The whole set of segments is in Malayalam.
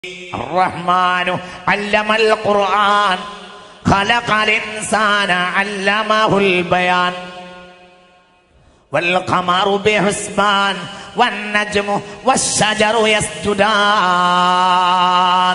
الرحمن علم القرآن خلق الإنسان علمه البيان والقمر بحسبان والنجم والشجر يسجدان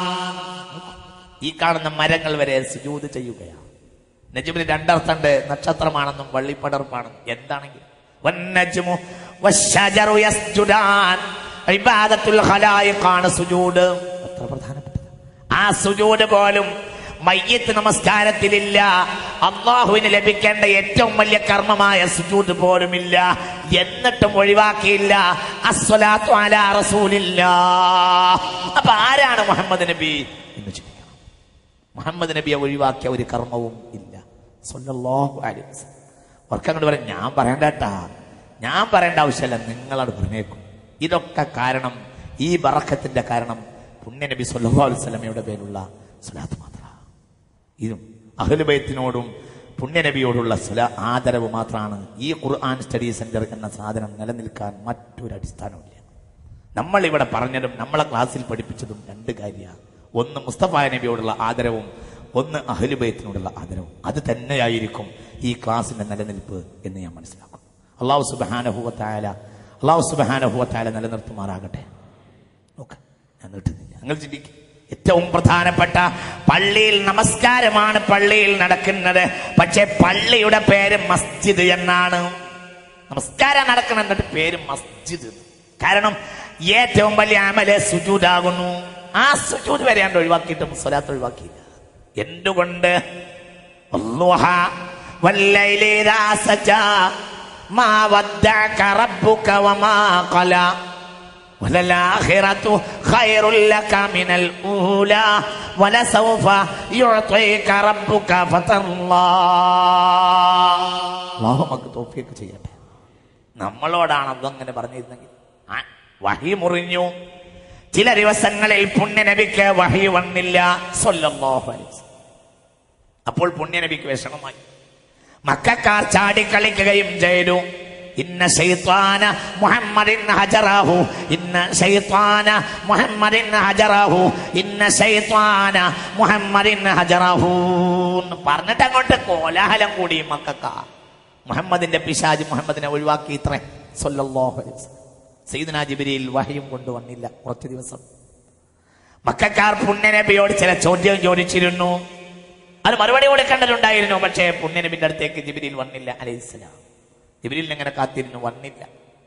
ഈ കാണുന്ന മരങ്ങൾ വരെ സുജൂത് ചെയ്യുകയാണ് നജുമിന് രണ്ടർത്ഥമുണ്ട് നക്ഷത്രമാണെന്നും വള്ളിപ്പടർപ്പാണെന്നും എന്താണെങ്കിലും വന്നജുമു വശജറു യസ്ജുദാൻ ഇബാദത്തുൽ ഖലായിഖാണ് സുജൂദ് എത്ര പ്രധാനപ്പെട്ടത് ആ സുജൂദ് പോലും മയ്യത്ത് നമസ്കാരത്തിലില്ല അള്ളാഹുവിന് ലഭിക്കേണ്ട ഏറ്റവും വലിയ കർമ്മമായ സുജൂദ് പോലുമില്ല എന്നിട്ടും ഒഴിവാക്കിയില്ല അസ്വലാത്തു അലാ റസൂലില്ല അപ്പൊ ആരാണ് മുഹമ്മദ് നബി എന്ന് ചിന്തിക്കണം മുഹമ്മദ് നബിയെ ഒഴിവാക്കിയ ഒരു കർമ്മവും ഇല്ല സല്ലല്ലാഹു അലൈഹി വസല്ലം വർക്കങ്ങോട്ട് പറയും ഞാൻ പറയണ്ടട്ടാ ഞാൻ പറയേണ്ട ആവശ്യമല്ല നിങ്ങളോട് പറഞ്ഞേക്കും ഇതൊക്കെ കാരണം ഈ ബറക്കത്തിന്റെ കാരണം പുണ്യ നബി സല്ലല്ലാഹു അലൈഹി വസല്ലമയുടെ പേരുള്ള സ്വലാത്ത് മാത്ര ഇതും അഹ്ലുബൈത്തിനോടും പുണ്യനബിയോടുള്ള സ്വല ആദരവ് മാത്രമാണ് ഈ ഖുർആൻ സ്റ്റഡി സെന്റർ എന്ന സാധനം നിലനിൽക്കാൻ മറ്റൊരു അടിസ്ഥാനമില്ല നമ്മൾ ഇവിടെ പറഞ്ഞതും നമ്മളെ ക്ലാസ്സിൽ പഠിപ്പിച്ചതും രണ്ട് കാര്യമാണ് ഒന്ന് മുസ്തഫ നബിയോടുള്ള ആദരവും ഒന്ന് അഹ്ലുബൈത്തിനോടുള്ള ആദരവും അത് തന്നെയായിരിക്കും ഈ ക്ലാസ്സിന്റെ നിലനിൽപ്പ് എന്ന് ഞാൻ മനസ്സിലാക്കും അള്ളാഹു സുബാനഹുവത്തായ അള്ളാഹു സുബാനഹുവത്തായ നിലനിർത്തുമാറാകട്ടെ നോക്ക് ഞാൻ നീട്ടുന്നില്ല നിങ്ങൾ ചിന്തിക്കും ഏറ്റവും പ്രധാനപ്പെട്ട പള്ളിയിൽ നമസ്കാരമാണ് പള്ളിയിൽ നടക്കുന്നത് പക്ഷെ പള്ളിയുടെ പേര് മസ്ജിദ് എന്നാണ് നമസ്കാരം നടക്കണം എന്നിട്ട് പേര് മസ്ജിദ് കാരണം ഏറ്റവും വലിയ അമല് സുജൂദാകുന്നു ആ സുജൂദ് വരെയാണ്ട് ഒഴിവാക്കിയിട്ടും സ്വലാത്ത് ഒഴിവാക്കിയില്ല എന്തുകൊണ്ട് വല്ലുഹ വല്ലൈലി ഇദാ സജാ മാ വദ്ദഅക റബ്ബുക വമാ ഖലാ وللآخرة خير لك من الأولى ولسوف يعطيك ربك فترضى അള്ളാഹു നമുക്ക് തോഫിയൊക്കെ ചെയ്യട്ടെ നമ്മളോടാണ് അതങ്ങനെ പറഞ്ഞിരുന്നെങ്കിൽ ആ, വഹി മുറിഞ്ഞു ചില ദിവസങ്ങളിൽ പുണ്യനബിക്ക് വഹി വന്നില്ല സ്വല്ലല്ലാഹു അലൈഹി വസല്ലം. അപ്പോൾ പുണ്യനബിക്ക് വിഷമമായി മക്കാർ ചാടിക്കളിക്കുകയും ചെയ്തു ഇന്ന ശൈത്വാന മുഹമ്മദിൻ ഹജറാഹു ഇന്ന ശൈത്വാന മുഹമ്മദിൻ ഹജറാഹു ഇന്ന ശൈത്വാന മുഹമ്മദിൻ ഹജറാഹു എന്ന് പറഞ്ഞിട്ട് അങ്ങോട്ട് കോലാഹലം കൂടി മക്കക്ക മുഹമ്മദിന്റെ പിശാജ് മുഹമ്മദിനെ ഒഴിവാക്കി ഇത്രേ സല്ലല്ലാഹു അലൈഹി വസല്ലം. സയ്യിദ്നാ ജിബ്രീൽ വഹയും കൊണ്ടുവന്നില്ല കുറച്ച് ദിവസം മക്കാർ പുണ്യനബിയോട് ചില ചോദ്യം ചോദിച്ചിരുന്നു അത് മറുപടി കൊടുക്കേണ്ടതുണ്ടായിരുന്നു പക്ഷേ പുണ്യനബിന്റെ അടുത്തേക്ക് ജിബിരിൽ വന്നില്ല അലൈഹിസ്സലാം ജിബിരിൽ എങ്ങനെ കാത്തിരുന്നു വന്നില്ല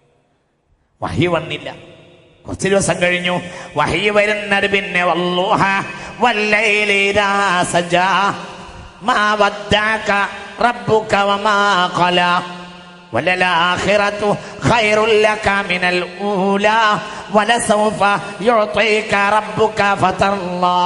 വഹി വന്നില്ല കുറച്ച് ദിവസം കഴിഞ്ഞു വഹി വരുന്നത് പിന്നെ വല്ലുഹ വല്ലൈലി ഇദാ സജാ മാ വദ്ദഅക റബ്ബുക വമാ ഖലാ وللآخرة خير لك من الأولى ولسوف يعطيك ربك فترضى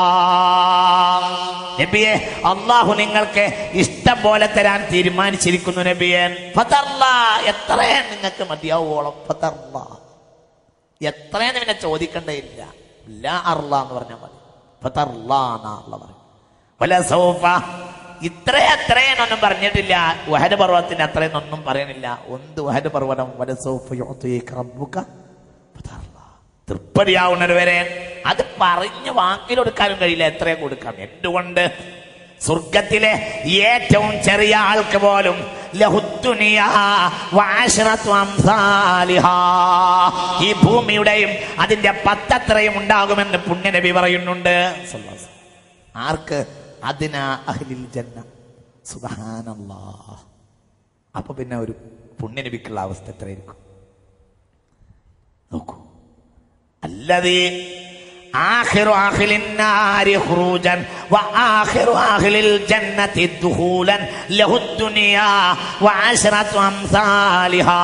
നബിയെ അള്ളാഹു നിങ്ങൾക്ക് ഇഷ്ടം പോലെ തരാൻ തീരുമാനിച്ചിരിക്കുന്നു നബിയെ ഫതർല എത്രയാ നിങ്ങൾക്ക് മതിയാവോളം ഫതർല എത്രയെന്ന് പിന്നെ ചോദിക്കേണ്ടതില്ല ലാ അർല എന്ന് പറഞ്ഞാൽ മതി ഫതർല എന്നാ അള്ള പറയും വല സൗഫ ഇത്ര എത്രയെന്നൊന്നും പറഞ്ഞിട്ടില്ല വഹദ പർവ്വതത്തിന്റെ അത്രയെന്നൊന്നും പറയണില്ല ഒന്ന് വഹദ പർവ്വതം വല സൗഫ യുഅ്തിക റബ്ബുക ഫതർല തൃപ്പതിയാവുന്നത് വരെ അത് പറഞ്ഞ് വാക്കിലൊടുക്കാനും കഴിയില്ല എത്രയും കൊടുക്കാം എന്തുകൊണ്ട് സ്വർഗത്തിലെ ഏറ്റവും ചെറിയ ആൾക്ക് പോലും ലഹുദ്ദുനിയാ വഅശ്റത്തു അംസാലിഹാ. ഈ ഭൂമിയുടെയും അതിന്റെ പത്തത്രയും ഉണ്ടാകുമെന്ന് പുണ്യനബി പറയുന്നുണ്ട് സല്ലല്ലാഹു അലൈഹി വസല്ലം. ആർക്ക് അതിന അഹ്ലിൽ ജന്ന സുബ്ഹാനല്ലാ അപ്പൊ പിന്നെ ഒരു പുണ്യനബിക്കുള്ള അവസ്ഥ എത്രയായിരിക്കും നോക്കൂ الذي آخر أهل النار خروجا وآخر أهل الجنة دخولا له الدنيا وعشرة أمثالها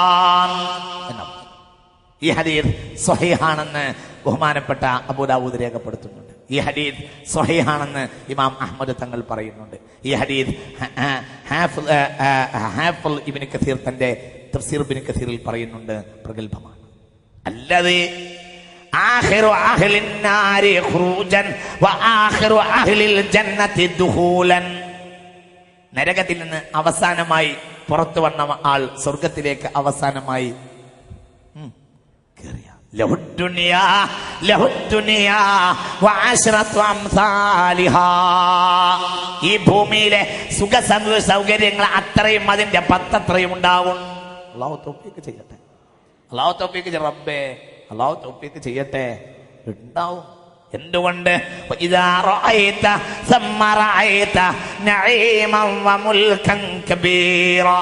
ഈ ഹദീദ് സ്വഹീഹാണെന്ന് ബഹുമാനപ്പെട്ട അബൂദാവൂദ് രേഖപ്പെടുത്തുന്നുണ്ട് ഈ ഹദീദ് സ്വഹീഹാണെന്ന് ഇമാം അഹമ്മദ് തങ്ങൾ പറയുന്നുണ്ട് ഈ ഹദീദ് ഹ- ഹ- ഹാഫിൾ ആ, ആ, ഹാഫിൾ ഇബ്നു കസീർ തന്റെ തഫ്സീർ ഇബ്നു കസീറിൽ പറയുന്നുണ്ട് പ്രഗത്ഭമാണ് അല്ലത് آخر أهل النار خروجا وآخر أهل الجنة دخولا നരകത്തിൽ നിന്ന് അവസാനമായി പുറത്തു വന്ന ആൾ സ്വർഗത്തിലേക്ക് അവസാനമായി ഉം, കേറിയ ലഹുദ്ദുനിയ ലഹുദ്ദുനിയ വഅശ്റത്തു അംസാലിഹാ ഈ ഭൂമിയിലെ സുഖ സൗ- സൗകര്യങ്ങൾ അത്രയും അതിന്റെ പത്തത്രയും ഉണ്ടാവും അള്ളാഹു തോപ്പിക്ക് ചെയ്യട്ടെ അള്ളാഹു തോപ്പിക്ക് റബ്ബേ അള്ളാഹു തോപ്പിക്ക് ചെയ്യട്ടെ ഉണ്ടാവും എന്തുകൊണ്ട് ഇതാ റഅയ്ത ثم رأيت نعيما وملكا كبيرا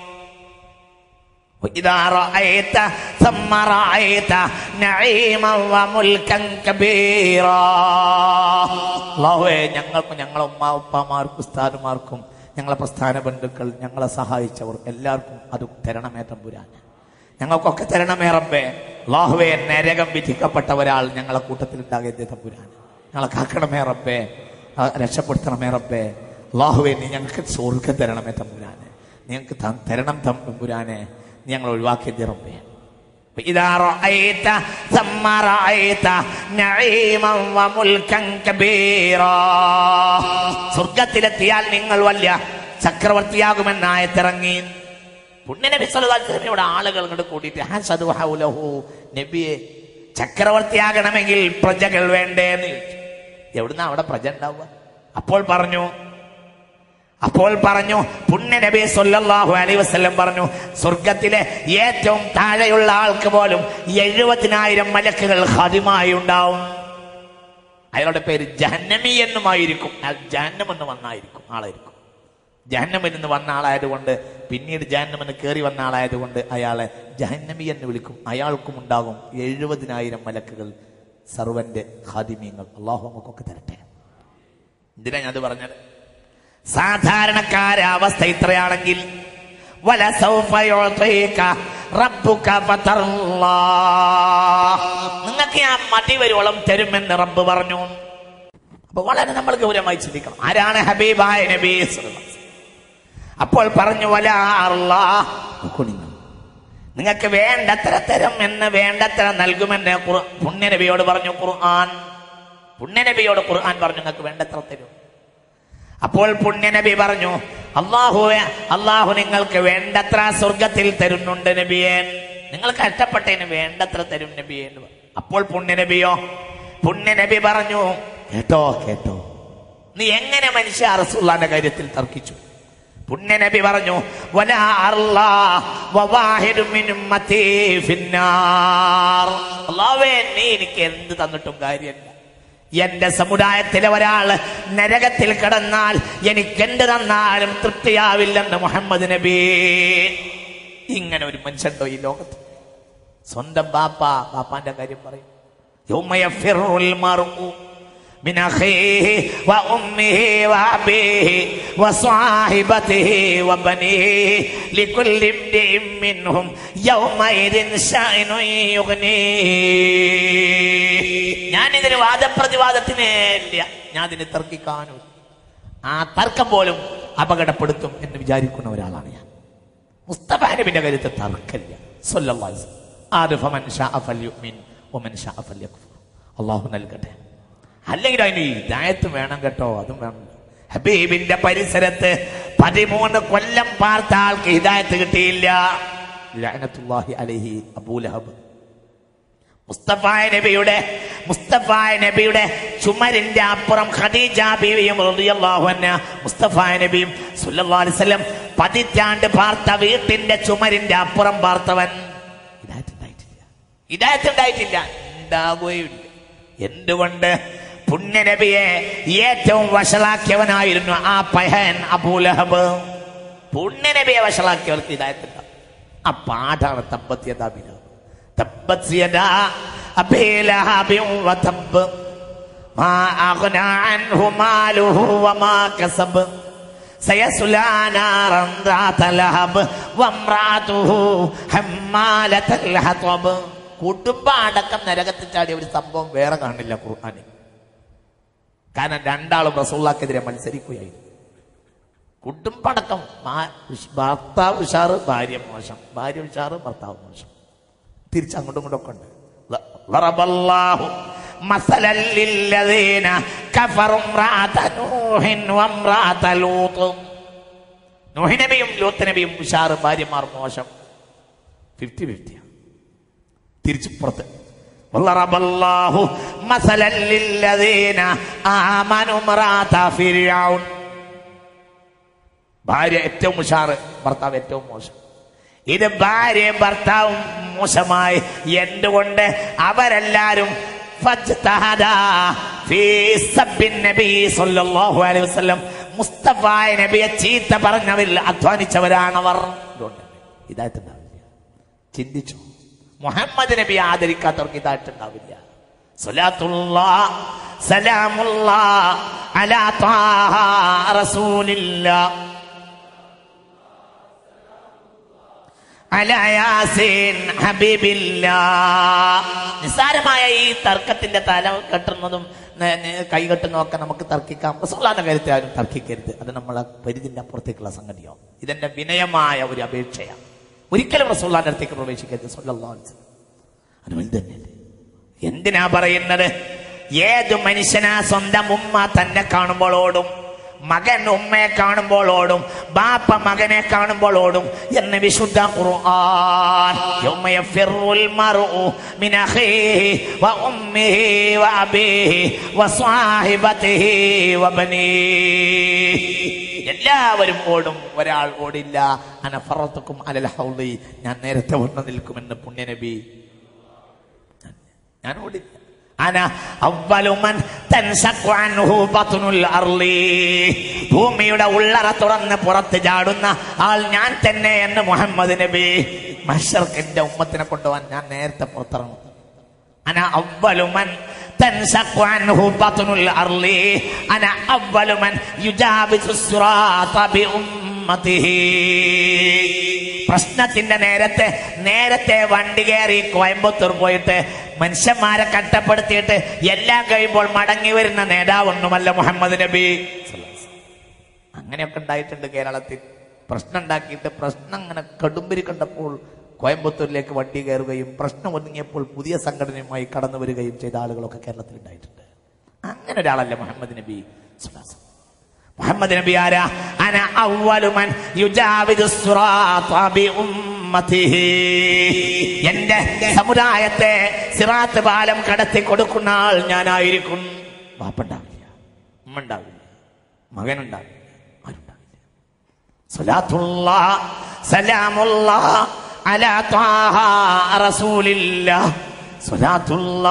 وإذا رأيت ثم رأيت نعيما وملكا كبيرا അള്ളാഹുവേ ഞങ്ങൾക്കും ഞങ്ങളെ ഉമ്മ ഉപ്പമാർക്കും ഉസ്താദുമാർക്കും ഞങ്ങളെ പ്രസ്ഥാന ബന്ധുക്കൾ ഞങ്ങളെ സഹായിച്ചവർ എല്ലാവർക്കും അത് തരണമേ തമ്പുരാൻ ഞങ്ങൾക്കൊക്കെ തരണമേ റബ്ബേ അള്ളാഹുവേ നരകം വിധിക്കപ്പെട്ട ഒരാൾ ഞങ്ങളെ കൂട്ടത്തിൽ ഉണ്ടാകരുത് തമ്പുരാൻ ഞങ്ങളെ കാക്കണമേ റബ്ബേ ആ, രക്ഷപ്പെടുത്തണമേ റബ്ബേ അള്ളാഹുവേ നീ ഞങ്ങൾക്ക് സ്വർഗം തരണമേ തമ്പുരാനെ ഞങ്ങൾക്ക് ത- തരണം തമ്പുരാനെ നീ ഞങ്ങൾ ഒഴിവാക്കിയത് റബ്ബേ إذا رأيت ثم رأيت نعيما وملكا كبيرا സ്വർഗത്തിലെത്തിയാൽ നിങ്ങൾ വലിയ ചക്രവർത്തിയാകുമെന്ന് ആയത്തിറങ്ങി പുണ്യനബി സല്ലല്ലാഹു ആളുകൾ ഇങ്ങോട്ട് കൂടിയിട്ട് ഹസദു ഹൗലഹു നബിയെ ചക്രവർത്തിയാകണമെങ്കിൽ പ്രജകൾ വേണ്ടേ എന്ന് ചോദിച്ചു എവിടുന്ന അവിടെ പ്രജ ഉണ്ടാവുക അപ്പോൾ പറഞ്ഞു അപ്പോൾ പറഞ്ഞു പുണ്യ നബി സല്ലല്ലാഹു അലൈഹി വസല്ലം പറഞ്ഞു സ്വർഗത്തിലെ ഏറ്റവും താഴെയുള്ള ആൾക്ക് പോലും എഴുപതിനായിരം മലക്കുകൾ ഹതിമായി ഉണ്ടാവും അയാളുടെ പേര് ജഹന്നമി എന്നുമായിരിക്കും അയാൾ ജഹന്നം എന്ന് വന്നായിരിക്കും ആളായിരിക്കും ജഹന്നമിൽ നിന്ന് വന്ന ആളായതുകൊണ്ട് പിന്നീട് ജഹന്നമെന്ന് കയറി വന്ന ആളായതുകൊണ്ട് അയാളെ ജഹന്നമി എന്ന് വിളിക്കും അയാൾക്കും ഉണ്ടാകും എഴുപതിനായിരം മലക്കുകൾ സർവന്റെ ഖാദിമീങ്ങൾ അള്ളാഹു നമുക്കൊക്കെ തരട്ടെ എന്തിനാ ഞാൻ അത് പറഞ്ഞത് സാധാരണക്കാര അവസ്ഥ ഇത്രയാണെങ്കിൽ വലസൗഫ യുഅ്തീക റബ്ബുക ഫതർല്ലാ. നിങ്ങൾക്ക് ഞാൻ മടി വരുവോളം തരുമെന്ന് റബ്ബ് പറഞ്ഞു അപ്പൊ വളരെ നമ്മൾ ഗൗരവമായി ചിന്തിക്കണം ആരാണ് ഹബീബായ നബി സല്ലല്ലാഹു അലൈഹി വസല്ലം? അപ്പോൾ പറഞ്ഞു വല കുനിഞ്ഞു നിങ്ങൾക്ക് വേണ്ടത്ര തരും എന്ന് വേണ്ടത്ര നൽകുമെന്ന് ഖുർ- പുണ്യനബിയോട് പറഞ്ഞു ഖുർആൻ പുണ്യനബിയോട് ഖുർആൻ പറഞ്ഞു നിങ്ങൾക്ക് വേണ്ടത്ര തരും അപ്പോൾ പുണ്യനബി പറഞ്ഞു അള്ളാഹു അള്ളാഹു നിങ്ങൾക്ക് വേണ്ടത്ര സ്വർഗത്തിൽ തരുന്നുണ്ട് നബിയെ നിങ്ങൾ കഷ്ടപ്പെട്ടതിന് വേണ്ടത്ര തരും നബിയെ എന്ന് പറഞ്ഞു. അപ്പോൾ പുണ്യനബിയോ പുണ്യനബി പറഞ്ഞു കേട്ടോ കേട്ടോ നീ എങ്ങനെ മനുഷ്യ റസൂള്ളാന്റെ കാര്യത്തിൽ തർക്കിച്ചു പുണ്യനബി പറഞ്ഞു "വലാ അർളാ വവാഹിദു മിൻ ഉമ്മത്തി ഫിന്നാർ." അല്ലാഹുവേ നീ എനിക്ക് എന്ത് തന്നിട്ടും കാര്യമില്ല എന്റെ സമുദായത്തിലെ ഒരാൾ നരകത്തിൽ കിടന്നാൽ എനിക്ക് എന്ത് തന്നാലും തൃപ്തിയാവില്ലെന്ന് മുഹമ്മദ് നബി ഇങ്ങനെ ഒരു മനുഷ്യണ്ടോ ഈ ലോകത്ത് സ്വന്തം ബാപ്പ ബാപ്പാന്റെ കാര്യം പറയും يوم يفر المرء من أخيه وأمه وأبيه وصاحبته وبنيه لكل امرئ منهم يومئذ شأن يغنيه ഞാനിതിന് വാദപ്രതിവാദത്തിന് ഇല്ല ഞാൻ ഇതിന് തർക്കിക്കാനും ആ തർക്കം പോലും അപകടപ്പെടുത്തും എന്ന് വിചാരിക്കുന്ന ഒരാളാണ് ഞാൻ മുസ്തഫ നബിന്റെ കാര്യത്തിൽ തർക്കമില്ല സല്ലല്ലാഹു അലൈഹി വസല്ലം. ആര് ഫമൻ ശാഅ ഫല്യുമിൻ വമൻ ശാഅ ഫല്യക്ഫുർ. അള്ളാഹു നൽകട്ടെ അല്ലെങ്കിൽ അതിന് ഹിദായത്ത് വേണം കേട്ടോ അതും വേണം ഹബീബിന്റെ പരിസരത്ത് പതിമൂന്ന് കൊല്ലം പാർത്ത ആൾക്ക് ഹിദായത്ത് കിട്ടിയില്ല ലഅനത്തുല്ലാഹി അലൈഹി അബൂലഹബ് മുസ്തഫായ നബിയുടെ മുസ്തഫായ നബിയുടെ ചുമരിന്റെ അപ്പുറം ഖദീജ ബീവിയും റളിയല്ലാഹു അൻഹ മുസ്തഫായ നബിയും സല്ലല്ലാഹു അലൈഹി വസല്ലം പതിറ്റാണ്ട് പാർത്ത വീട്ടിന്റെ ചുമരിന്റെ അപ്പുറം പാർത്തവൻ ഹിദായത്ത് ഉണ്ടായിട്ടില്ല ഹിദായത്ത് ഉണ്ടായിട്ടില്ല ഉണ്ടാകുകയില്ല എന്തുകൊണ്ട് പുണ്യനബിയെ ഏറ്റവും വഷളാക്കിയവനായിരുന്നു ആ പഹൻ അബൂലഹബ് പുണ്യനബിയെ വഷളാക്കിയവർക്ക് ഹിദായത്തുണ്ടാവും ആ പാഠാണ് തമ്പത്തിയതാബില تبت يدا أبي لهب وتب ما أغنى عنه ماله وما كسب سيصلى نارا ذات لهب وامرأته حمالة الحطب കുടുംബ അടക്കം നരകത്തിൽ ചാടിയ ഒരു സംഭവം വേറെ കാണില്ല ഖുർആാനിൽ കാരണം രണ്ടാളും റസൂള്ളാക്കെതിരെ മത്സരിക്കുകയായിരുന്നു കുടുംബടക്കം മാ- ഉഷ്- ഭർത്താവ് ഉഷാറ് ഭാര്യ മോശം ഭാര്യ ഉഷാറ് ഭർത്താവ് മോശം തിരിച്ച് അങ്ങോട്ടും ഇങ്ങോട്ടും ഒക്കെ ഉണ്ട് ള- ളറബല്ലാഹു മസലൻ ലില്ലദീന കഫറു ഇംറഅത നൂഹിൻ വഇംറഅത ലൂത്ത് നൂഹ് നബിയും ലൂത്ത് നബിയും ഉഷാറ് ഭാര്യമാർ മോശം ഫിഫ്റ്റി ഫിഫ്റ്റി തിരിച്ചു പുറത്ത് وضرب الله مثلا للذين آمنوا امرأة فرعون ഭാര്യ ഏറ്റവും ഉഷാറ് ഭർത്താവ് ഏറ്റവും മോശം ഇത് ഭാര്യയും ഭർത്താവും മോശമായി എന്തുകൊണ്ട് അവരെല്ലാരും ഫജ്തഹദാ ഫീ സബ്ബിൻ നബി സ്വല്ലല്ലാഹു അലൈഹി വസല്ലം മുസ്തഫായ നബിയെ ചീത്ത പറഞ്ഞവരിൽ അധ്വാനിച്ചവരാണവർ അതുകൊണ്ട് ഇതായിട്ടുണ്ടാവില്ല ചിന്തിച്ചു മുഹമ്മദ് നബി ആദരിക്കാത്തവർക്ക് ഇതായിട്ടുണ്ടാവില്ല സ്വലാത്തുല്ലാ സലാമുല്ലാ അലാ ത്വാഹ റസൂലില്ലാ അലാ യാസീൻ ഹബീബില്ലാ നിസ്സാരമായ ഈ തർക്കത്തിന്റെ തല കെട്ടുന്നതും ന- ന- കൈകെട്ടുന്നതും ഒക്കെ നമുക്ക് തർക്കിക്കാം റസൂലുള്ളാഹിന്റെ കാര്യത്തിൽ ആരും തർക്കിക്കരുത് അത് നമ്മളെ പരിധിന്റെ അപ്പുറത്തേക്കുള്ള സംഗതിയോ ഇതെന്റെ വിനയമായ ഒരു അപേക്ഷയാണ് ഒരിക്കലും റസൂള്ളാന്റെ അടുത്തേക്ക് പ്രവേശിക്കരുത് സല്ലല്ലാഹു അലൈഹി വസല്ലം അത് വലുത് തന്നെയല്ലേ എന്തിനാ പറയുന്നത് ഏത് മനുഷ്യനാ സ്വന്തം ഉമ്മ തന്നെ കാണുമ്പോൾ ഓടും മകൻ ഉമ്മയെ കാണുമ്പോൾ ഓടും ബാപ്പ മകനെ കാണുമ്പോൾ ഓടും എന്ന് വിശുദ്ധ ഖുർആൻ യൗമ യഫിറുൽ മർഉ മിൻ അഖീഹി വ ഉമ്മിഹി വ അബീഹി വ സ്വാഹിബതിഹി വ ബനീഹി എല്ലാവരും ഓടും ഒരാൾ ഓടില്ല അനഫറത്തുക്കും അലൽ ഹൗദി ഞാൻ നേരത്തെ വന്നു നിൽക്കുമെന്ന് പുണ്യനബി ഞാൻ ഓടില്ല അന അവലുമൻ തൻസഖു അൻഹു ബത്നുൽ അർളി ഭൂമിയുടെ ഉള്ളറ തുറന്ന് പുറത്ത് ചാടുന്ന ആൾ ഞാൻ തന്നെ എന്ന് മുഹമ്മദ് നബി മഷർക്ക് എന്റെ ഉമ്മത്തിനെ കൊണ്ടുപോകാൻ ഞാൻ നേരത്തെ പുറത്തിറങ്ങും അന അവലുമൻ تنسق عنه بطن الأرض أنا أول من يجاوز الصراط بأمته പ്രശ്നത്തിന്റെ നേരത്തെ നേരത്തെ വണ്ടി കയറി കോയമ്പത്തൂർ പോയിട്ട് മനുഷ്യന്മാരെ കട്ടപ്പെടുത്തിയിട്ട് എല്ലാം കഴിയുമ്പോൾ മടങ്ങി വരുന്ന നേതാവൊന്നുമല്ല മുഹമ്മദ് നബി അങ്ങനെയൊക്കെ ഉണ്ടായിട്ടുണ്ട് കേരളത്തിൽ പ്രശ്നം ഉണ്ടാക്കിയിട്ട് പ്രശ്നം അങ്ങനെ കടുമ്പിരി കണ്ടപ്പോൾ കോയമ്പത്തൂരിലേക്ക് വണ്ടി കയറുകയും പ്രശ്നം ഒതുങ്ങിയപ്പോൾ പുതിയ സംഘടനയുമായി കടന്നു വരികയും ചെയ്ത ആളുകളൊക്കെ കേരളത്തിൽ ഉണ്ടായിട്ടുണ്ട് അങ്ങനെ ഒരാളല്ല മുഹമ്മദ് നബി സ്വല്ലല്ലാഹു അലൈഹി വസല്ലം. മുഹമ്മദ് നബി ആരാ അന അവലുമൻ യുജാവിദു സിറാത്ത ബി ഉമ്മത്തിഹി എന്റെ സമുദായത്തെ സിറാത്ത് പാലം കടത്തി കൊടുക്കുന്ന ആൾ ഞാനായിരിക്കും ബാപ്പുണ്ടാവില്ല ഉമ്മ ഉണ്ടാവില്ല മകനുണ്ടാവില്ല ആരുണ്ടാവില്ല സ്വലാത്തുള്ള സലാമുള്ള അലാ ത്വാഹ റസൂലില്ല സ്വലാത്തുള്ള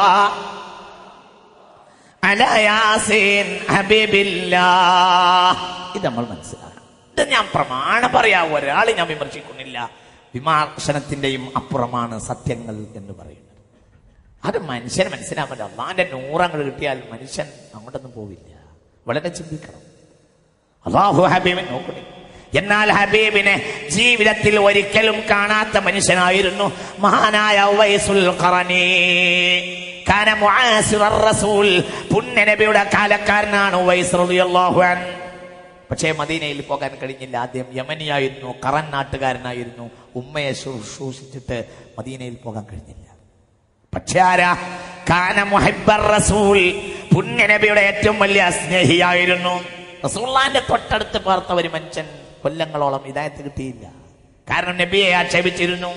അലാ യാസീൻ ഹബീബില്ല ഇത് നമ്മൾ മനസ്സിലാക്കണം ഇത് ഞാൻ പ്രമാണം പറയാ ഒരാളെ ഞാൻ വിമർശിക്കുന്നില്ല വിമർശനത്തിന്റെയും അപ്പുറമാണ് സത്യങ്ങൾ എന്ന് പറയുന്നത് അത് മനുഷ്യന് മനസ്സിലാൻ പറ്റില്ല അള്ളാന്റെ നൂറങ്ങൾ കിട്ടിയാൽ മനുഷ്യൻ അങ്ങോട്ടൊന്നും പോവില്ല വളരെ ചിന്തിക്കണം അള്ളാഹു ഹബീബിനെ നോക്കണേ എന്നാൽ ഹബീബിനെ ജീവിതത്തിൽ ഒരിക്കലും കാണാത്ത മനുഷ്യനായിരുന്നു മഹാനായ ഉവൈസുൽ ഖറനി കാന മുആസിറർ റസൂൽ പുണ്യ നബിയുടെ കാലക്കാരനാണ് ഉവൈസ് റളിയല്ലാഹു അൻ പക്ഷേ മദീനയിൽ പോകാൻ കഴിഞ്ഞില്ല ആദ്യം യമനിയായിരുന്നു കറൻ നാട്ടുകാരനായിരുന്നു ഉമ്മയെ ശുശ്രൂഷിച്ചിട്ട് മദീനയിൽ പോകാൻ കഴിഞ്ഞില്ല പക്ഷേ ആരാ കാന മുഹിബ്ബർ റസൂൽ പുണ്യ നബിയുടെ ഏറ്റവും വലിയ സ്നേഹിയായിരുന്നു റസൂള്ളാന്റെ തൊട്ടടുത്ത് പാർത്ത ഒരു മനുഷ്യൻ കൊല്ലങ്ങളോളം ഇതായത്ത് കിട്ടിയില്ല കാരണം നബിയെ ആക്ഷേപിച്ചിരുന്നു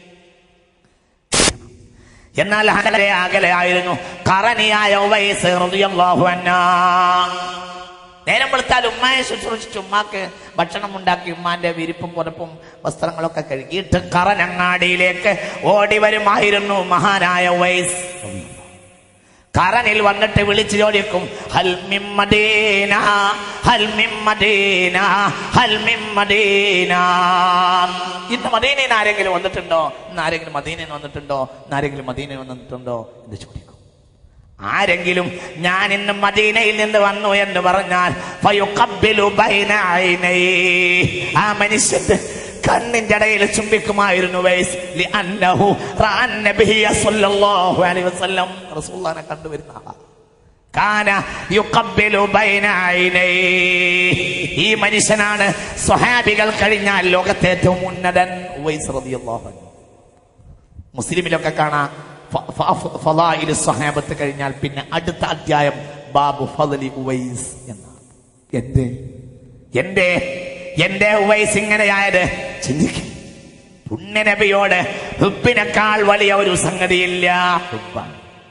എന്നാൽ അകലെ അകലെ ആയിരുന്നു കറനിയായ ഉവൈസ് റളിയല്ലാഹു അൻഹു. നേരം വെളുത്താൽ ഉമ്മയെ ശുശ്രൂഷിച്ച് ഉമ്മാക്ക് ഭക്ഷണം ഉണ്ടാക്കി ഉമ്മാന്റെ വിരിപ്പും പുറപ്പും വസ്ത്രങ്ങളൊക്കെ കഴുകിയിട്ട് കറനങ്ങാടിയിലേക്ക് ഓടി വരുമായിരുന്നു മഹാനായ ഉവൈസ് കറനിൽ വന്നിട്ട് വിളിച്ചു ചോദിക്കും ഹൽ മിൻ മദീന ഹൽ മിൻ മദീന ഹൽ മിൻ മദീന ഇന്ന് മദീനയിൽ നിന്ന് ആരെങ്കിലും വന്നിട്ടുണ്ടോ ഇന്ന് ആരെങ്കിലും മദീനയിൽ നിന്ന് വന്നിട്ടുണ്ടോ ഇന്ന് ആരെങ്കിലും മദീനയിൽ വന്നിട്ടുണ്ടോ എന്ന് ചോദിക്കും ആരെങ്കിലും ഞാൻ ഇന്ന് മദീനയിൽ നിന്ന് വന്നു എന്ന് പറഞ്ഞാൽ ഫയുഖബ്ബിലു ബൈന ഐനൈ. ആ മനുഷ്യന്റെ കണ്ണിന്റെ ഇടയിൽ ചുംബിക്കുമായിരുന്നു വൈസ് ലിഅന്നഹു റഅൻ നബിയ സ്വല്ലല്ലാഹു അലൈഹി വസല്ലം റസൂലുള്ളാഹിനെ കണ്ടുവരുന്ന ആളാ കാന യുഖബ്ബിലു ബൈന ഐനൈ. ഈ മനുഷ്യനാണ് സ്വഹാബികൾ കഴിഞ്ഞാൽ ലോകത്തെ ഏറ്റവും ഉന്നതൻ ഉവൈസ് റളിയല്ലാഹു അൻഹു മുസ്ലിമിലൊക്കെ കാണാം ഫ- ഫ- ഫളായിലു സ്വഹാബത്ത് കഴിഞ്ഞാൽ പിന്നെ അടുത്ത അധ്യായം ബാബു ഫളലി ഉവൈസ് എന്നാണ് എന്തേ എന്റെ എന്റെ ഉവൈസ് ഇങ്ങനെയായത് ചിന്തിക്കും പുണ്യനബിയോട് ഹുബിനേക്കാൾ വലിയ ഒരു സംഗതിയില്ല ഹുബ്ബാണ്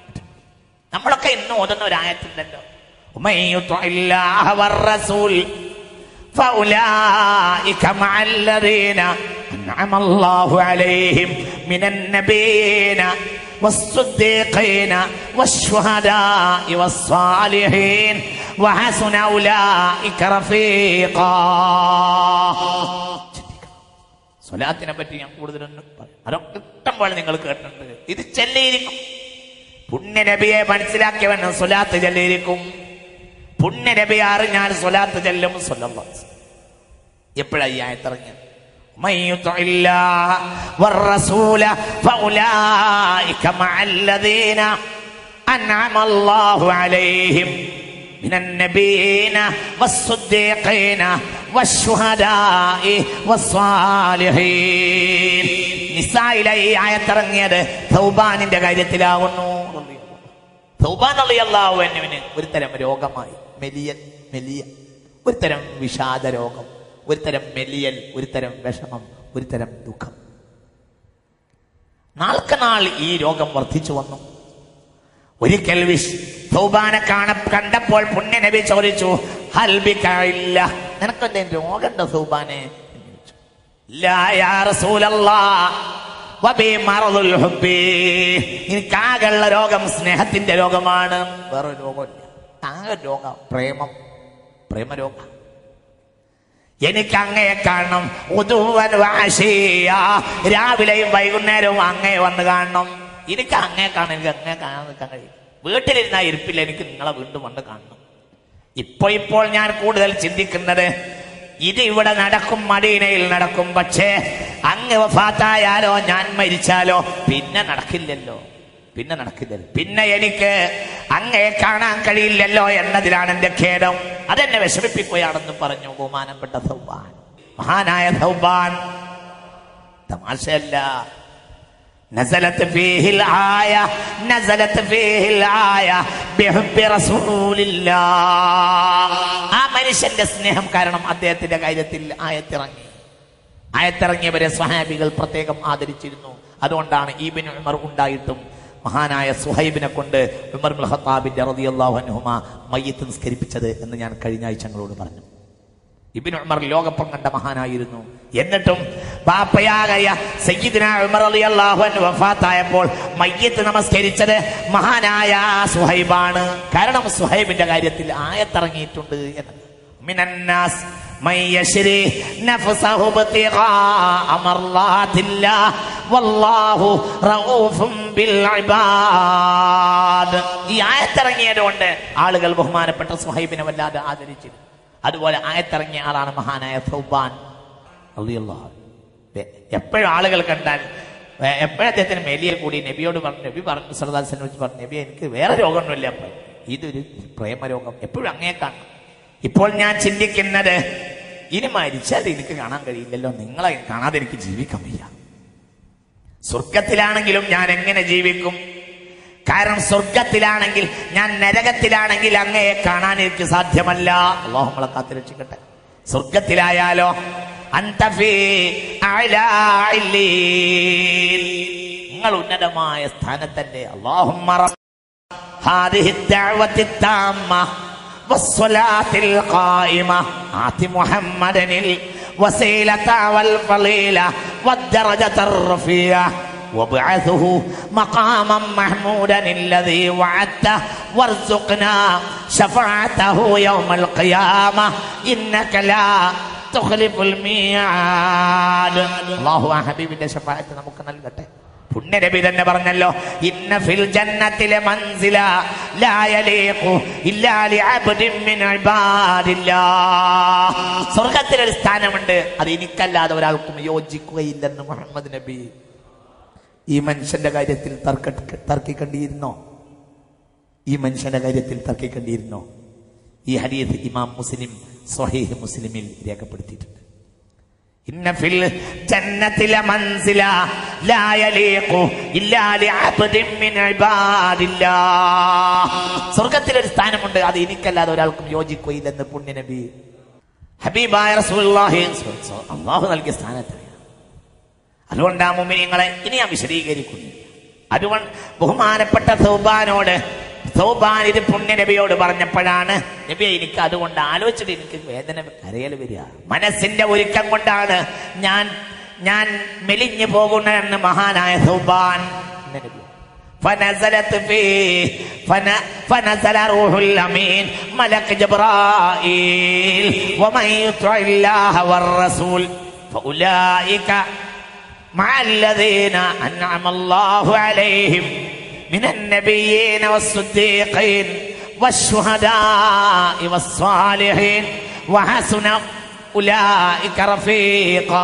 നമ്മളൊക്കെ ഇന്ന് ഓതുന്ന ഒരു ആയത്തുണ്ടല്ലോ ومن يطع الله والرسول فأولئك مع الذين أنعم الله عليهم من النبيين والصديقين والشهداء والصالحين وحسن أولئك رفيقا സ്വലാത്തിനെ പറ്റി ഞാൻ കൂടുതലൊന്നും പറയും അതൊക്കെ ഇഷ്ടം പോലെ നിങ്ങൾ കേട്ടിട്ടുണ്ട് ഇത് ചെല്ലിയിരിക്കും പുണ്യനബിയെ മനസ്സിലാക്കിയവൻ സ്വലാത്ത് ചെല്ലിയിരിക്കും പുണ്യനബിയെ അറിഞ്ഞാൽ സ്വലാത്ത് ചെല്ലും സ്വല്ലല്ലാഹു അലൈഹി വസല്ലം. എപ്പോഴാ ഈ ആയത്തിറങ്ങിയത് من يطع الله والرسول فأولئك مع الذين أنعم الله عليهم من النبيين والصديقين والشهداء والصالحين നിസായിലെ ഈ ആയത്തിറങ്ങിയത് സൗബാനിന്റെ കാര്യത്തിലാവുന്നു സൗബാൻ അള്ളാഹുവിന് ഒരു തരം രോഗമായി മെലിയൽ മെലിയ ഒരു തരം വിഷാദ രോഗം ഒരു തരം മെലിയൽ ഒരു തരം വിഷമം ഒരു തരം ദുഃഖം നാൾക്ക് നാൾ ഈ രോഗം വർദ്ധിച്ചു വന്നു ഒരിക്കൽ വിഷ് സൗബാനെ കാണ കണ്ടപ്പോൾ പുണ്യനബി ചോദിച്ചു ഹൽബിക്കില്ല നിനക്കെന്തേ രോഗമുണ്ടോ സൗബാനെ എന്ന് ചോദിച്ചു. "ലാ യാ റസൂലല്ലാ, വബി മറദുൽ ഹുബ്ബി." എനിക്കാകെയുള്ള രോഗം സ്നേഹത്തിന്റെ രോഗമാണ് വേറെ രോഗമില്ല ആകെ രോഗം പ്രേമം പ്രേമരോഗം എനിക്ക് അങ്ങയെ കാണണം ഉതുവൻ വാശിയ രാവിലെയും വൈകുന്നേരവും അങ്ങയെ വന്ന് കാണണം എനിക്ക് അങ്ങയെ കാണണം എനിക്ക് അങ്ങയെ കാണാൻ നിൽക്കാൻ കഴിയും വീട്ടിലിരുന്ന ഇരിപ്പില്ല എനിക്ക് നിങ്ങളെ വീണ്ടും വന്ന് കാണണം ഇപ്പൊ ഇപ്പോൾ ഞാൻ കൂടുതൽ ചിന്തിക്കുന്നത് ഇത് ഇവിടെ നടക്കും മദീനയിൽ നടക്കും പക്ഷേ അങ്ങ് വഫാത്തായാലോ ഞാൻ മരിച്ചാലോ പിന്നെ നടക്കില്ലല്ലോ പിന്നെ നടക്കില്ലല്ലോ പിന്നെ എനിക്ക് അങ്ങയെ കാണാൻ കഴിയില്ലല്ലോ എന്നതിലാണ് എന്റെ ഖേദം അതെന്നെ വിഷമിപ്പിക്കുകയാണെന്ന് പറഞ്ഞു ബഹുമാനപ്പെട്ട സൗബാൻ മഹാനായ സൗബാൻ തമാശയല്ല نزلت فيه الآية نزلت فيه الآية بحب رسول الله ആ മനുഷ്യന്റെ സ്നേഹം കാരണം അദ്ദേഹത്തിന്റെ കാര്യത്തിൽ ആയത്തിറങ്ങി ആയത്തിറങ്ങിയവരെ സ്വഹാബികൾ പ്രത്യേകം ആദരിച്ചിരുന്നു അതുകൊണ്ടാണ് ഈബിൻ ഉമർ ഉണ്ടായിട്ടും മഹാനായ സുഹൈബിനെ കൊണ്ട് ഉമർ ബിൻ ഖത്താബിന്റെ റളിയല്ലാഹു അൻഹുമ മയ്യത്ത് നിസ്കരിപ്പിച്ചത് എന്ന് ഞാൻ കഴിഞ്ഞ ആഴ്ച ഞങ്ങളോട് പറഞ്ഞു ഇബിൻ ഉമർ ലോകപ്പം കണ്ട മഹാനായിരുന്നു എന്നിട്ടും ബാപ്പയാകയ സയ്യിദിന ഉമർ റളിയല്ലാഹു അൻഹു വഫാത്തായപ്പോൾ മയ്യത്ത് നമസ്കരിച്ചത് മഹാനായ സുഹൈബാണ് കാരണം സുഹൈബിന്റെ കാര്യത്തിൽ ആയത്തിറങ്ങിയിട്ടുണ്ട് എന്ന് മിനന്നാസ് من يشري نفسه ابتغاء مرضات الله والله رؤوف بالعباد ഈ ആയത്തിറങ്ങിയത് കൊണ്ട് ആളുകൾ ബഹുമാനപ്പെട്ട സുഹൈബിനെ വല്ലാതെ ആദരിച്ചിരുന്നു അതുപോലെ ആയത്തിറങ്ങിയ ആളാണ് മഹാനായ സൗബാൻ റളിയല്ലാഹു അൻഹു. എ- എപ്പോഴും ആളുകൾ കണ്ടാൽ എ- എപ്പോഴും അദ്ദേഹത്തിന് മേലിയെ കൂടി നബിയോട് പറഞ്ഞു നബി പറഞ്ഞു സർദാസിനെ വെച്ച് പറഞ്ഞു നബി എനിക്ക് വേറെ രോഗമൊന്നുമില്ല അപ്പൊ ഇതൊരു പ്രേമരോഗം എപ്പോഴും അങ്ങേ കാണണം ഇപ്പോൾ ഞാൻ ചിന്തിക്കുന്നത് ഇനി മരിച്ചാൽ എനിക്ക് കാണാൻ കഴിയില്ലല്ലോ നിങ്ങളെ കാണാതെ എനിക്ക് ജീവിക്കാൻ വയ്യ സ്വർഗത്തിലാണെങ്കിലും ഞാൻ എങ്ങനെ ജീവിക്കും കാരണം സ്വർഗത്തിലാണെങ്കിൽ ഞാൻ നരകത്തിലാണെങ്കിൽ അങ്ങയെ കാണാൻ എനിക്ക് സാധ്യമല്ല അള്ളാഹു നമ്മളെ കാത്തിരക്ഷിക്കട്ടെ സ്വർഗത്തിലായാലോ അന്തഫീ അഅ്ലാ ഇല്ലീൻ. നിങ്ങൾ ഉന്നതമായ സ്ഥാനത്തല്ലേ അള്ളാഹുമ്മ റബ്ബ് هذه الدعوة التامة والصلاة القائمة آت محمدا الوسيلة والفضيلة والدرجة الرفيعة وابعثه مقاما محمودا الذي وعدته وارزقنا شفاعته يوم القيامة إنك لا تخلف الميعاد الله حبيبي شفاعة നമുക്ക് നൽകട്ടെ പുണ്യനബി തന്നെ പറഞ്ഞല്ലോ ഇന്ന ഫിൽ ജന്നത്തിലെ മൻസില ലാ യലീഖു ഇല്ലാ ലിഅബ്ദിൻ മിൻ ഇബാദില്ലാഹ് സ്വർഗ്ഗത്തിൽ ഒരു സ്ഥാനമുണ്ട് അത് എനിക്കല്ലാതെ ഒരാൾക്കും യോജിക്കുകയില്ലെന്ന് മുഹമ്മദ് നബി ഈ മനുഷ്യന്റെ കാര്യത്തിൽ തർക്ക തർക്കിക്കേണ്ടിയിരുന്നോ ഈ മനുഷ്യന്റെ കാര്യത്തിൽ തർക്കിക്കേണ്ടിയിരുന്നോ ഈ ഹദീസ് ഇമാം മുസ്ലിം സ്വഹീഹ് മുസ്ലിമിൽ രേഖപ്പെടുത്തിയിട്ടുണ്ട് إن في الجنة لمنزلا لا يليق إلا لعبد من عباد الله സ്വർഗത്തിൽ ഒരു സ്ഥാനമുണ്ട് അത് എനിക്കല്ലാതെ ഒരാൾക്കും യോജിക്കുകയില്ലെന്ന് പുണ്യനബി ഹബീബായ റസൂലുള്ളാഹി അള്ളാഹു നൽകിയ സ്ഥാനത്താണ് അതുകൊണ്ട് ആ മുമ്പിനിങ്ങളെ ഇനി ഞാൻ വിശദീകരിക്കുന്നു അതുകൊണ്ട് ബഹുമാനപ്പെട്ട സൗബാനോട് സൗബാൻ ഇത് പുണ്യ നബിയോട് പറഞ്ഞപ്പോഴാണ് നബി എനിക്ക് അതുകൊണ്ട് ആലോചിച്ചിട്ട് എനിക്ക് വേദന കരയൽ വരിക മനസ്സിന്റെ ഒരുക്കം കൊണ്ടാണ് ഞാൻ ഞാൻ മെലിഞ്ഞു പോകുന്നതെന്ന് മഹാനായ സൗബാൻ എന്ന് നബി فنزلت فيه فن فنزل روح الأمين ملك جبرائيل ومن يطع الله والرسول فأولئك مع الذين أنعم الله عليهم من النبيين والصديقين والشهداء والصالحين وحسن أولئك رفيقا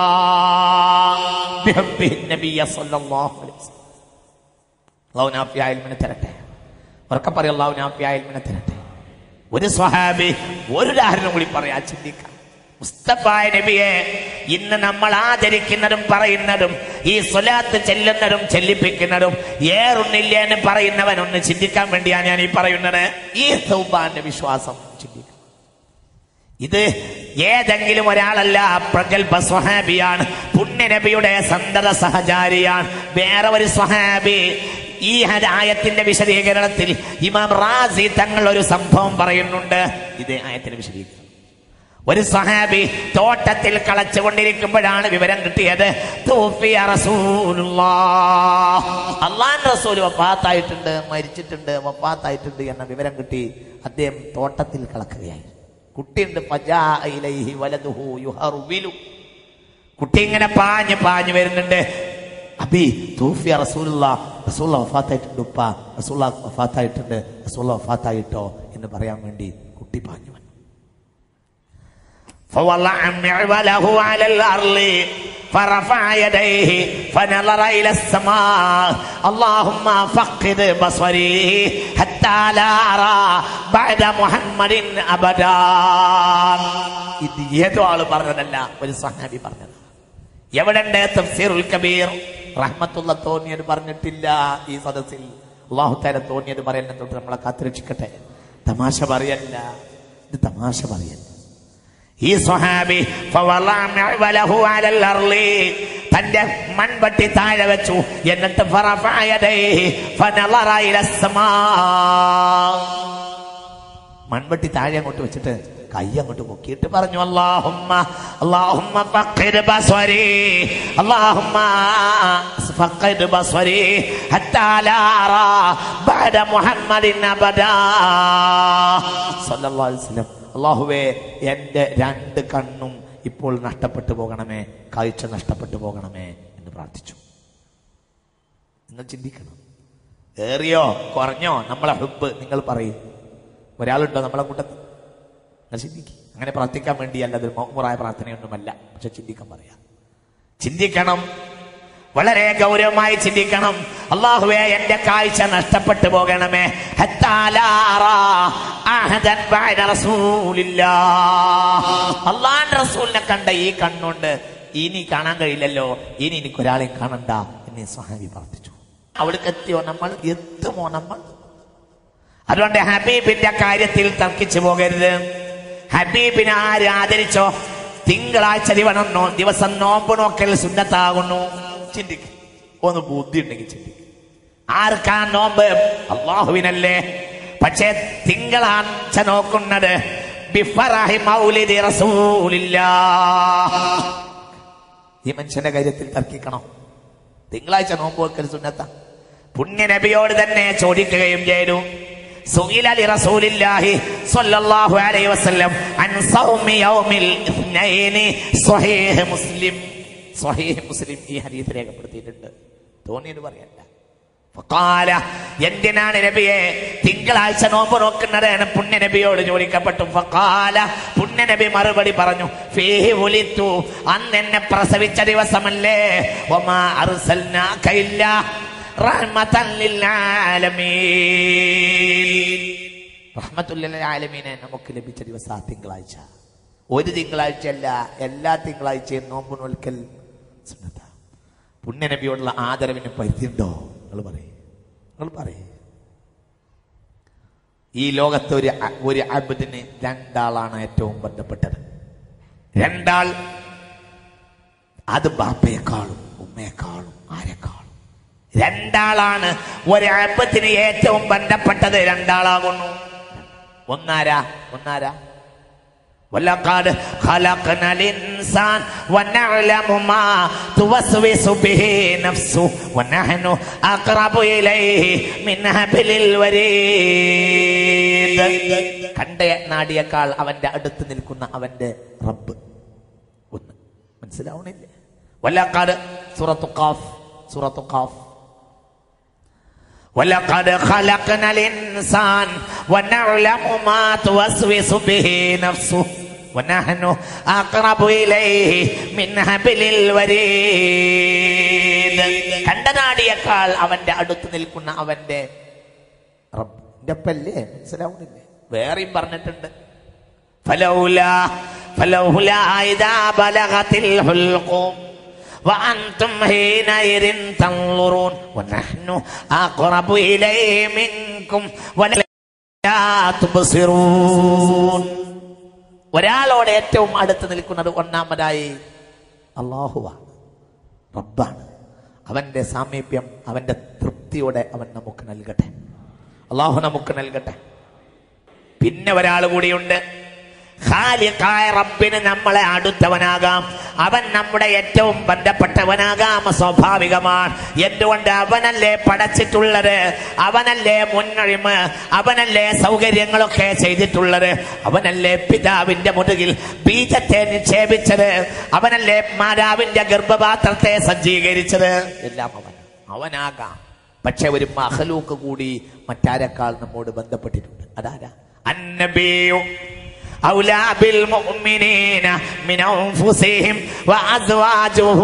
بحبه النبي صلى الله عليه وسلم അള്ളാഹു നാഫിയായ ഇൽമിനെ തരട്ടെ ഉറക്കെ പറയും അള്ളാഹു നാഫിയായ ഇൽമിനെ തരട്ടെ ഒരു സ്വഹാബി ഒരു ഉദാഹരണം കൂടി പറയാൻ ചിന്തിക്കാം മുസ്തഫായ നബിയെ ഇന്ന് നമ്മൾ ആചരിക്കുന്നതും പറയുന്നതും ഈ സ്വലാത്ത് ചെല്ലുന്നതും ചെല്ലിപ്പിക്കുന്നതും ഏറുന്നില്ല എന്ന് പറയുന്നവൻ ഒന്ന് ചിന്തിക്കാൻ വേണ്ടിയാണ് ഞാൻ ഈ പറയുന്നത് ഈ സൗബാന്റെ വിശ്വാസം ചിന്തിക്കാം ഇത് ഏതെങ്കിലും ഒരാളല്ല പ്രഗത്ഭ സ്വഹാബിയാണ് പുണ്യനബിയുടെ സന്തത സഹചാരിയാണ് വേറെ ഒരു സ്വഹാബി ഈ ആയത്തിന്റെ വിശദീകരണത്തിൽ ഇമാം റാസി തങ്ങൾ ഒരു സംഭവം പറയുന്നുണ്ട് ഇത് ആയത്തിന്റെ വിശദീകരണം ഒരു സഹാബി തോട്ടത്തിൽ കളച്ചുകൊണ്ടിരിക്കുമ്പോഴാണ് വിവരം കിട്ടിയത് തൂഫിയ റസൂലുള്ളാഹ്. അള്ളാൻ റസൂൽ വഫാത്തായിട്ടുണ്ട് മരിച്ചിട്ടുണ്ട് വഫാത്തായിട്ടുണ്ട് എന്ന വിവരം കിട്ടി അദ്ദേഹം തോട്ടത്തിൽ കളക്കുകയായി കുട്ടിയുണ്ട് ഫജാ ഇലൈഹി വലതുഹു യുഹർവിലു കുട്ടി ഇങ്ങനെ പാഞ്ഞ് പാഞ്ഞ് വരുന്നുണ്ട് അബി തൂഫിയ റസൂലുള്ള റസൂള്ള വഫാത്തായിട്ടുണ്ട് ഉപ്പ റസൂള്ള വഫാത്തായിട്ടുണ്ട് റസൂള്ള വഫാത്തായിട്ടോ എന്ന് പറയാൻ വേണ്ടി കുട്ടി പാഞ്ഞു വന്നു فوضع معوله على الأرض فرفع يديه فنظر إلى السماء اللهم فقد بصري حتى لا أرى بعد محمد أبدا ഇത് ഏതോ ആള് പറഞ്ഞതല്ല ഒരു സഹാബി പറഞ്ഞത് എവിടെണ്ട് തഫ്സീറുൽ കബീർ റഹ്മത്തുള്ള തോന്നിയത് പറഞ്ഞിട്ടില്ല ഈ സദസ്സിൽ അള്ളാഹു താല തോന്നിയത് പറയുന്ന തൊട്ട് നമ്മളെ കാത്തുരക്ഷിക്കട്ടെ തമാശ പറയല്ല ഇത് തമാശ പറയല്ല ഈ സ്വഹാബി ഫവളഅ മിഅ്വലഹു അലൽ അർളി തന്റെ മൺവട്ടി താഴെ വെച്ചു എന്നിട്ട് ഫറഫഅ യദൈഹി ഫനളറ ഇലസ് സമാ മൺവട്ടി താഴെ അങ്ങോട്ട് വെച്ചിട്ട് കൈ അങ്ങോട്ട് പൊക്കിയിട്ട് പറഞ്ഞു അല്ലാഹുമ്മ അല്ലാഹുമ്മ ഫഖിദ് ബസ്വരി അല്ലാഹുമ്മ ഫഖിദ് ബസ്വരി ഹത്താ ലാ അറാ ബഅദ മുഹമ്മദിൻ അബദാ സല്ലല്ലാഹു അലൈഹി വസല്ലം അള്ളാഹുവേ എൻ്റെ രണ്ട് കണ്ണും ഇപ്പോൾ നഷ്ടപ്പെട്ടു പോകണമേ കാഴ്ച നഷ്ടപ്പെട്ടു പോകണമേ എന്ന് പ്രാർത്ഥിച്ചു നിങ്ങൾ ചിന്തിക്കണം ഏറിയോ കുറഞ്ഞോ നമ്മളെ ഹുബ് നിങ്ങൾ പറയും ഒരാളുണ്ടോ നമ്മളെ കൂട്ടത്തിൽ നിങ്ങൾ ചിന്തിക്കും അങ്ങനെ പ്രാർത്ഥിക്കാൻ വേണ്ടിയല്ല അതൊരു മൗമുറായ പ്രാർത്ഥനയൊന്നുമല്ല പക്ഷെ ചിന്തിക്കാൻ പറയാം ചിന്തിക്കണം വളരെ ഗൗരവമായി ചിന്തിക്കണം അള്ളാഹുവേ എന്റെ കാഴ്ച നഷ്ടപ്പെട്ടു പോകണമേ ഹത്താ ലാ അറാ അഹദൻ ബഅദ റസൂലില്ലാഹ്. അള്ളാന്റെ റസൂലിനെ കണ്ട ഈ കണ്ണുണ്ട് ഇനി കാണാൻ കഴിയില്ലല്ലോ ഇനി എനിക്ക് ഒരാളെയും കാണണ്ട എന്ന് സ്വഹാബി പ്രാർത്ഥിച്ചു അവിടേക്ക് എത്തിയോ നമ്മൾ എത്തുമോ നമ്മൾ അതുകൊണ്ട് ഹബീബിന്റെ കാര്യത്തിൽ തർക്കിച്ചു പോകരുത് ഹബീബിനെ ആര് ആദരിച്ചോ തിങ്കളാഴ്ച ദിവസം നോ ദിവസം നോമ്പ് നോക്കൽ സുന്നത്താകുന്നു ചിന്തിക്ക് ഒന്ന് ബുദ്ധി ഉണ്ടെങ്കിൽ ചിന്തിക്ക് ആർക്കാ നോമ്പ് അള്ളാഹുവിനല്ലേ പക്ഷേ തിങ്കളാഴ്ച നോക്കുന്നത് ബിഫറഹി മൗലിദി റസൂലില്ലാഹ്. ഈ മനുഷ്യന്റെ കാര്യത്തിൽ തർക്കിക്കണം തിങ്കളാഴ്ച നോമ്പ് വെക്കൽ സുന്നത്ത പുണ്യ നബിയോട് തന്നെ ചോദിക്കുകയും ചെയ്തു സുഇല ലി റസൂലില്ലാഹി സ്വല്ലല്ലാഹു അലൈഹി വസല്ലം അൻ സൗമി യൗമിൽ ഇത്നൈനി സ്വഹീഹ് മുസ്ലിം സ്വഹീഹ് മുസ്ലിം ഈ ഹദീസ് രേഖപ്പെടുത്തിയിട്ടുണ്ട് തോന്നിയത് പറയല്ല ഫഖാല എന്തിനാണ് നബിയെ തിങ്കളാഴ്ച നോമ്പ് നോക്കുന്നത് എന്ന് പുണ്യ നബിയോട് ചോദിക്കപ്പെട്ടു ഫഖാല പുണ്യ നബി മറുപടി പറഞ്ഞു ഫീഹി ഉലിത്തു അന്ന് എന്നെ പ്രസവിച്ച ദിവസമല്ലേ ഒമാ അർസൽനാക ഇല്ലാ റഹ്മതൻ ലിൽ ആലമീൻ റഹ്മത്തുൽ ലിൽ ആലമീനെ നമുക്ക് ലഭിച്ച ദിവസം ആ തിങ്കളാഴ്ച ഒരു തിങ്കളാഴ്ചയല്ല എല്ലാ തിങ്കളാഴ്ചയും നോമ്പ് നോൽക്കൽ സുന്നത്ത പുണ്യ നബിയോടുള്ള ആദരവിന് പരിധിയുണ്ടോ നിങ്ങൾ പറയേ നിങ്ങൾ പറയേ ഈ ലോകത്ത് ഒരു അ- ഒരു അബദിന് രണ്ടാളാണ് ഏറ്റവും ബന്ധപ്പെട്ടത് രണ്ടാൾ അത് ബാപ്പയെക്കാളും ഉമ്മയെക്കാളും ആരെക്കാളും രണ്ടാളാണ് ഒരു അബത്തിന് ഏറ്റവും ബന്ധപ്പെട്ടത് രണ്ടാളാകുന്നു ഒന്നാരാ ഒന്നാരാ ولقد خلقنا الإنسان ونعلم ما توسوس به نفسه ونحن أقرب إليه من حبل الوريد കണ്ട നാടിയേക്കാൾ അവന്റെ അടുത്ത് നിൽക്കുന്ന അവന്റെ റബ്ബ് ഒന്ന് മനസ്സിലാവണില്ലേ വല്ലക്കാട് സൂറത്തു ഖാഫ് സൂറത്തു ഖാഫ് ولقد خلقنا الإنسان ونعلم ما توسوس به نفسه ونحن أقرب إليه من حبل الوريد കണ്ടനാടിയേക്കാൾ അവന്റെ അടുത്ത് നിൽക്കുന്ന അവന്റെ റബ്ബിന്റെ അപ്പല്ലേ മനസ്സിലാവുന്നില്ലേ വേറെയും പറഞ്ഞിട്ടുണ്ട് فلولا فلولا إذا بلغت الحلقوم وأنتم حينئذ تنظرون ونحن أقرب إليه منكم ولا تبصرون ഒരാളോട് ഏറ്റവും അടുത്ത് നിൽക്കുന്നത് ഒന്നാമതായി അള്ളാഹുവാണ് റബ്ബാണ് അവന്റെ സാമീപ്യം അവന്റെ തൃപ്തിയോടെ അവൻ നമുക്ക് നൽകട്ടെ അള്ളാഹു നമുക്ക് നൽകട്ടെ പിന്നെ ഒരാൾ കൂടിയുണ്ട് ഖാലിഖായ റബ്ബിന് നമ്മളെ അടുത്തവനാകാം അവൻ നമ്മുടെ ഏറ്റവും ബന്ധപ്പെട്ടവനാകാം സ്വാഭാവികമാണ് എന്തുകൊണ്ട് അവനല്ലേ പടച്ചിട്ടുള്ളത് അവനല്ലേ മുന്നഴിമ അവനല്ലേ സൗകര്യങ്ങളൊക്കെ ചെയ്തിട്ടുള്ളത് അവനല്ലേ പിതാവിന്റെ മുതുകിൽ ബീജത്തെ നിക്ഷേപിച്ചത് അവനല്ലേ മാതാവിന്റെ ഗർഭപാത്രത്തെ സജ്ജീകരിച്ചത് എല്ലാം അവൻ അവനാകാം പക്ഷെ ഒരു മഹലൂക്ക് കൂടി മറ്റാരെക്കാൾ നമ്മോട് ബന്ധപ്പെട്ടിട്ടുണ്ട് അതാരാ അന്നബിയു أولى بالمؤمنين من أنفسهم وأزواجه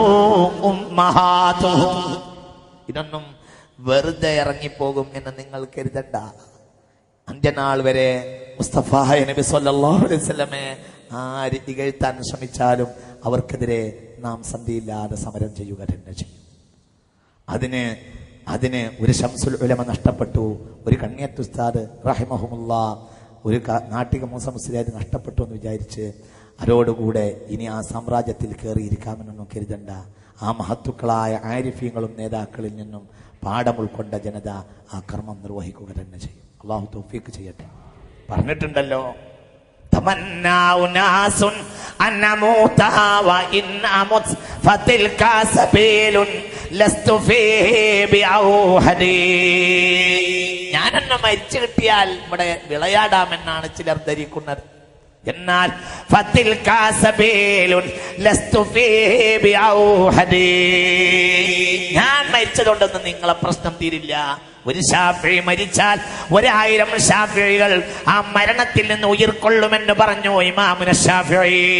أمهاتهم ഇതൊന്നും വെറുതെ ഇറങ്ങിപ്പോകും എന്ന് നിങ്ങൾ കരുതണ്ട അന്ത്യനാൾ വരെ മുസ്തഫ നബി സല്ലല്ലാഹു അലൈഹി വസല്ലമയെ ആര് ഇകഴ്ത്താൻ ശ്രമിച്ചാലും അവർക്കെതിരെ നാം സന്ധിയില്ലാതെ സമരം ചെയ്യുക തന്നെ ചെയ്യും അതിന് അതിന് ഒരു ഷംസുൽ ഉലമ നഷ്ടപ്പെട്ടു ഒരു കണ്ണിയത്ത് ഉസ്താദ് റഹിമഹുമുള്ള ഒരു ക- നാട്ടിക മൂസ മുസ്ലിയാർ നഷ്ടപ്പെട്ടു എന്ന് വിചാരിച്ച് അവരോടുകൂടെ ഇനി ആ സാമ്രാജ്യത്തിൽ കയറിയിരിക്കാമെന്നൊന്നും കരുതണ്ട ആ മഹത്തുക്കളായ ആരിഫ്യങ്ങളും നേതാക്കളിൽ നിന്നും പാഠം ഉൾക്കൊണ്ട ജനത ആ കർമ്മം നിർവഹിക്കുക തന്നെ ചെയ്യും അള്ളാഹു തൗഫീക്ക് ചെയ്യട്ടെ പറഞ്ഞിട്ടുണ്ടല്ലോ تمنى أناس أن أموت وإن أمت فتلك سبيل لست فيه بأوحدي ഞാനെന്നെ മരിച്ചു കിട്ടിയാൽ ഇവിടെ വിളയാടാമെന്നാണ് ചിലർ ധരിക്കുന്നത് എന്നാൽ ഫത്തിൽക സബീലുൻ ലസ്തു ഫീഹി ബിഔഹദി. ഞാൻ മരിച്ചതുകൊണ്ടൊന്നും നിങ്ങളെ പ്രശ്നം തീരില്ല ഒരു ഷാഫി മരിച്ചാൽ ഒരായിരം ഷാഫികൾ ആ മരണത്തിൽ നിന്ന് ഉയിർക്കൊള്ളുമെന്ന് പറഞ്ഞു ഇമാമുന ഷാഫി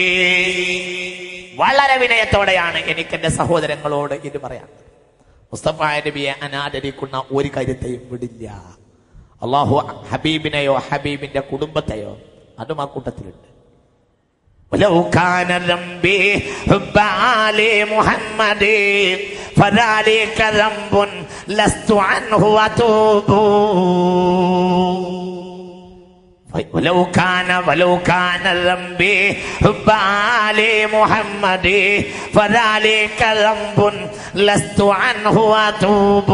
വളരെ വിനയത്തോടെയാണ് എനിക്ക് എന്റെ സഹോദരങ്ങളോട് ഇത് പറയാം മുസ്തഫ നബിയെ അനാദരിക്കുന്ന ഒരു കാര്യത്തെയും വിടില്ല അള്ളാഹു ഹബീബിനെയോ ഹബീബിന്റെ കുടുംബത്തെയോ അതും ആ കൂട്ടത്തിലുണ്ട് ولو كان ذنبي حب آل محمد فذلك ذنب لست عنه أتوب ولو كان ولو كان ذنبي حب آل محمد فذلك ذنب لست عنه أتوب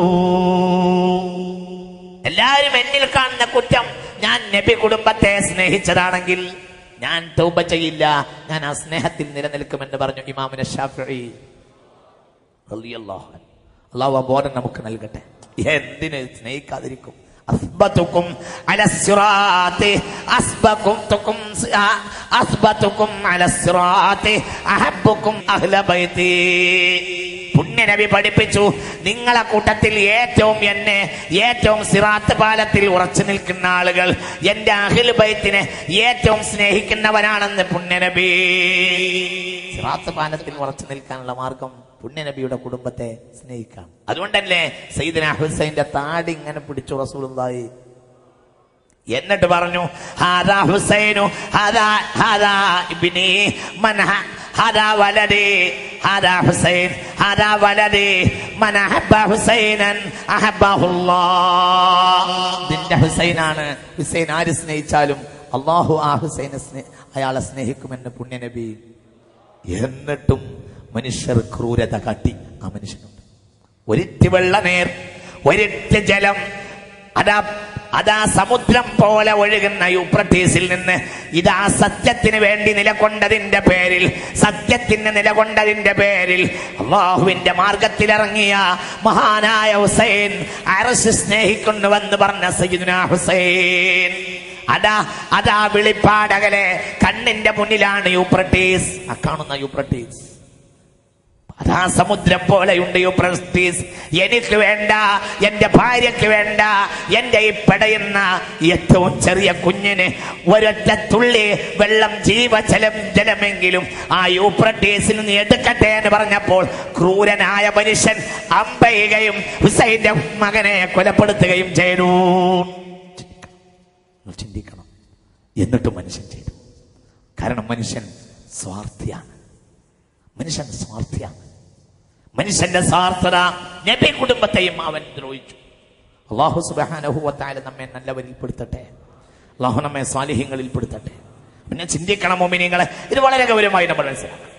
എല്ലാവരും എന്നിൽ കാണുന്ന കുറ്റം ഞാൻ നബി കുടുംബത്തെ സ്നേഹിച്ചതാണെങ്കിൽ ഞാൻ തൗബ ചെയ്യില്ല ഞാൻ ആ സ്നേഹത്തിൽ നിലനിൽക്കുമെന്ന് പറഞ്ഞു ഇമാമിന ഷാഫി റളിയല്ലാഹു അൻഹു. അള്ളാഹു ആ ബോധം നമുക്ക് നൽകട്ടെ എന്തിന് സ്നേഹിക്കാതിരിക്കും അസ്ബത്തുക്കും അലസ്സിറാത്തി അസ്ബക്കുംതുക്കും ആ- അസ്ബത്തുക്കും അലസ്സിറാത്തി അഹബ്ബുക്കും അഹ്ല ബൈത്തി പുണ്യനബി പഠിപ്പിച്ചു നിങ്ങളെ കൂട്ടത്തിൽ ഏറ്റവും എന്നെ ഏറ്റവും സിറാത്ത് പാലത്തിൽ ഉറച്ചു നിൽക്കുന്ന ആളുകൾ എന്റെ അഹിൽ ബൈത്തിനെ ഏറ്റവും സ്നേഹിക്കുന്നവനാണെന്ന് പുണ്യനബി സിറാത്ത് പാലത്തിൽ ഉറച്ചു നിൽക്കാനുള്ള മാർഗം പുണ്യനബിയുടെ കുടുംബത്തെ സ്നേഹിക്കാം അതുകൊണ്ടല്ലേ സയ്യിദ്ന ഹുസൈന്റെ താടി ഇങ്ങനെ പിടിച്ചു റസൂലുള്ളാഹി എന്നിട്ട് പറഞ്ഞു ഹാദാ ഹുസൈനു ഹാദാ ഹാദാ ഇബ്നി മൻ ഹ- ഹാദാ വലദി ഹാദാ ഹുസൈൻ ഹാദാ വലദി മൻ അഹബ്ബ ഹുസൈനൻ അഹബ്ബഹുല്ലാഹ് ഇതിന്റെ ഹുസൈനാണ് ഹുസൈൻ ആര് സ്നേഹിച്ചാലും അള്ളാഹു ആ ഹുസൈനെ സ്നേ അയാളെ സ്നേഹിക്കുമെന്ന് പുണ്യനബി എന്നിട്ടും മനുഷ്യർ ക്രൂരത കാട്ടി ആ മനുഷ്യനുണ്ട് ഒരിറ്റ് വെള്ളനീർ ഒരിറ്റ് ജലം അതാ അതാ സമുദ്രം പോലെ ഒഴുകുന്ന യൂപ്രട്ടീസിൽ നിന്ന് ഇതാ സത്യത്തിന് വേണ്ടി നിലകൊണ്ടതിന്റെ പേരിൽ സത്യത്തിന് നിലകൊണ്ടതിന്റെ പേരിൽ അള്ളാഹുവിന്റെ മാർഗത്തിലിറങ്ങിയ മഹാനായ ഹുസൈൻ അറസ് സ്നേഹിക്കൊണ്ടുവന്ന് പറഞ്ഞ സയ്യിദുന ഹുസൈൻ അതാ അതാ വിളിപ്പാടകലെ കണ്ണിന്റെ മുന്നിലാണ് യൂപ്രട്ടീസ് ആ കാണുന്ന യൂപ്രട്ടീസ് അതാ സമുദ്രം പോലെയുണ്ട് യൂപ്രട്ടീസ് എനിക്ക് വേണ്ട എന്റെ ഭാര്യയ്ക്ക് വേണ്ട എന്റെ ഈ പെടയുന്ന ഏറ്റവും ചെറിയ കുഞ്ഞിന് ഒരൊറ്റ തുള്ളി വെള്ളം ജീവജലം ജലമെങ്കിലും ആ യൂപ്രട്ടീസിൽ നിന്ന് എടുക്കട്ടെ എന്ന് പറഞ്ഞപ്പോൾ ക്രൂരനായ മനുഷ്യൻ അമ്പയുകയും ഹുസൈന്റെ മകനെ കൊലപ്പെടുത്തുകയും ചെയ്തു നിങ്ങൾ ചിന്തിക്കണം എന്നിട്ട് മനുഷ്യൻ ചെയ്തു കാരണം മനുഷ്യൻ സ്വാർത്ഥിയാണ് മനുഷ്യൻ സ്വാർത്ഥിയാണ് മനുഷ്യന്റെ സ്വാർത്ഥത നബി കുടുംബത്തെയും അവൻ ദ്രോഹിച്ചു അള്ളാഹു സുബാനഹുവത്തായ നമ്മെ നല്ലവരിൽ പെടുത്തട്ടെ അള്ളാഹു നമ്മെ സ്വാലിഹ്യങ്ങളിൽ പെടുത്തട്ടെ പിന്നെ ചിന്തിക്കണം മോമിനിങ്ങളെ ഇത് വളരെ ഗൗരവമായി നമ്മൾ മനസ്സിലാക്കണം